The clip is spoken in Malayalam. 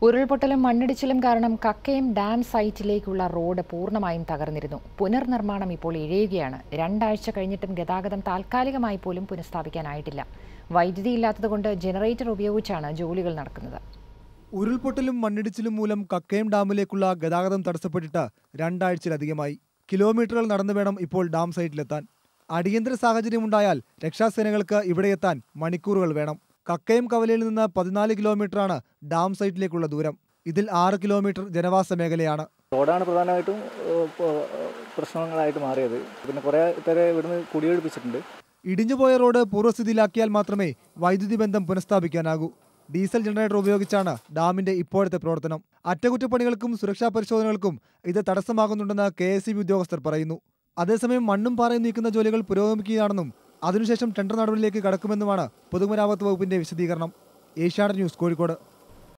ഉരുൾപൊട്ടലും മണ്ണിടിച്ചിലും കാരണം കക്കയം ഡാം സൈറ്റിലേക്കുള്ള റോഡ് പൂർണ്ണമായും തകർന്നിരുന്നു പുനർനിർമ്മാണം ഇപ്പോൾ ഇഴയുകയാണ് രണ്ടാഴ്ച കഴിഞ്ഞിട്ടും ഗതാഗതം താൽക്കാലികമായി പോലും പുനഃസ്ഥാപിക്കാനായിട്ടില്ല വൈദ്യുതി ഇല്ലാത്തതുകൊണ്ട് ജനറേറ്റർ ഉപയോഗിച്ചാണ് ജോലികൾ നടക്കുന്നത് ഉരുൾപൊട്ടലും മണ്ണിടിച്ചിലും മൂലം കക്കയം ഡാമിലേക്കുള്ള ഗതാഗതം തടസ്സപ്പെട്ടിട്ട് രണ്ടാഴ്ചയിലധികമായി കിലോമീറ്ററുകൾ നടന്നു വേണം ഇപ്പോൾ ഡാം സൈറ്റിലെത്താൻ അടിയന്തര സാഹചര്യമുണ്ടായാൽ രക്ഷാസേനകൾക്ക് ഇവിടെ എത്താൻ മണിക്കൂറുകൾ വേണം കക്കയം കവലയിൽ നിന്ന് പതിനാല് കിലോമീറ്ററാണ് ഡാം സൈറ്റിലേക്കുള്ള ദൂരം ഇതിൽ ആറ് കിലോമീറ്റർ ജനവാസ മേഖലയാണ് റോഡാണ് പ്രധാനമായിട്ടും ഏഹ്, ഇപ്പോ, ഏഹ്, പ്രശ്നങ്ങളായിട്ട് മാറിയത് പിന്നെ കുറേ പേരെ ഇവിടുന്ന് കുടിയൊഴിപ്പിച്ചിട്ടുണ്ട് ഇടിഞ്ഞുപോയ റോഡ് പൂർവ്വസ്ഥിതിയിലാക്കിയാൽ മാത്രമേ വൈദ്യുതി ബന്ധം പുനഃസ്ഥാപിക്കാനാകൂ ഡീസൽ ജനറേറ്റർ ഉപയോഗിച്ചാണ് ഡാമിന്റെ ഇപ്പോഴത്തെ പ്രവർത്തനം അറ്റകുറ്റപ്പണികൾക്കും സുരക്ഷാ പരിശോധനകൾക്കും ഇത് തടസ്സമാകുന്നുണ്ടെന്ന് കെ എസ് ഉദ്യോഗസ്ഥർ പറയുന്നു അതേസമയം മണ്ണും പാറയും നീക്കുന്ന ജോലികൾ പുരോഗമിക്കുകയാണെന്നും അതിനുശേഷം ടെൻഡർ നടപടിയിലേക്ക് കടക്കുമെന്നുമാണ് പൊതുമരാമത്ത് വകുപ്പിന്റെ വിശദീകരണം ഏഷ്യാനെറ്റ് ന്യൂസ് കോഴിക്കോട്